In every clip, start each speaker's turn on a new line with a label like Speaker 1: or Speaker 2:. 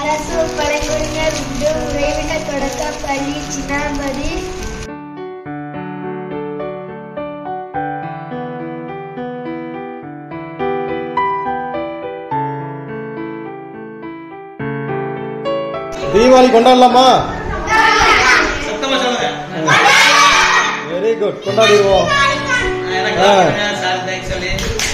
Speaker 1: அரசு பழங்குடியினர் உண்டு உறைவிட தொடக்க பள்ளி சின்னாம்பதி
Speaker 2: தீபாவளி கொண்டாடலாமா
Speaker 3: சத்தமா சொல்லுங்க
Speaker 2: வெரி குட் கொண்டாடிடுவோம்
Speaker 3: எனக்கு
Speaker 2: ஆ.
Speaker 3: சார் தேங்க்ஸ் சொல்லி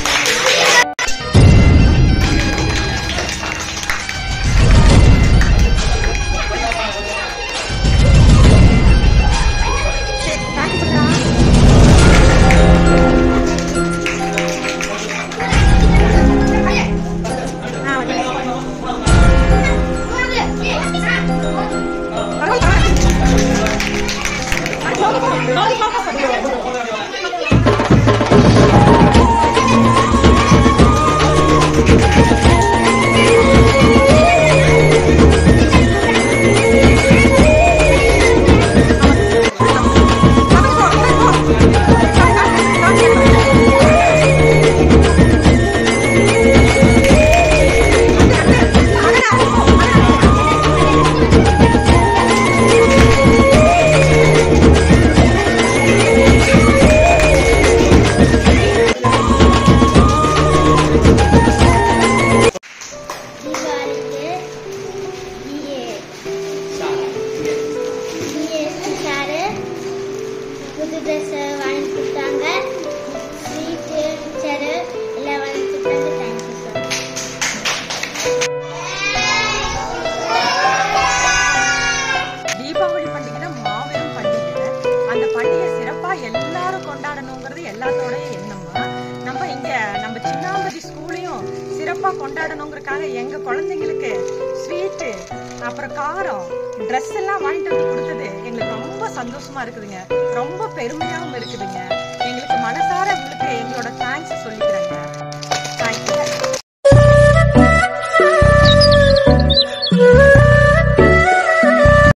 Speaker 1: தீபாவளிக்கு பிஏ பிஏ சாரு புது ட்ரெஸ் வாங்கி கொடுத்தாங்க ஸ்வீட்டு மிக்சரு எல்லாம் வாங்கி கொடுத்தாங்க தேங்க்யூ சார்
Speaker 4: தீபாவளி பண்டிகை மாபெரும் பண்டிகை அந்த பண்டிகை சிறப்பா எல்லாரும் கொண்டாடணுங்கிறது எல்லாத்தோட எண்ணமா நம்ம இங்க நம்ம சின்னாம்பதி ஸ்கூலையும் சிறப்பா கொண்டாடணுங்கிறதுக்காக எங்க குழந்தைங்களுக்கு ஸ்வீட்டு அப்புறம் காரம் ட்ரெஸ் எல்லாம் வாங்கிட்டு வந்து கொடுத்தது எங்களுக்கு ரொம்ப சந்தோஷமா இருக்குதுங்க ரொம்ப பெருமையாகவும் இருக்குதுங்க எங்களுக்கு மனசார உங்களுக்கு எங்களோட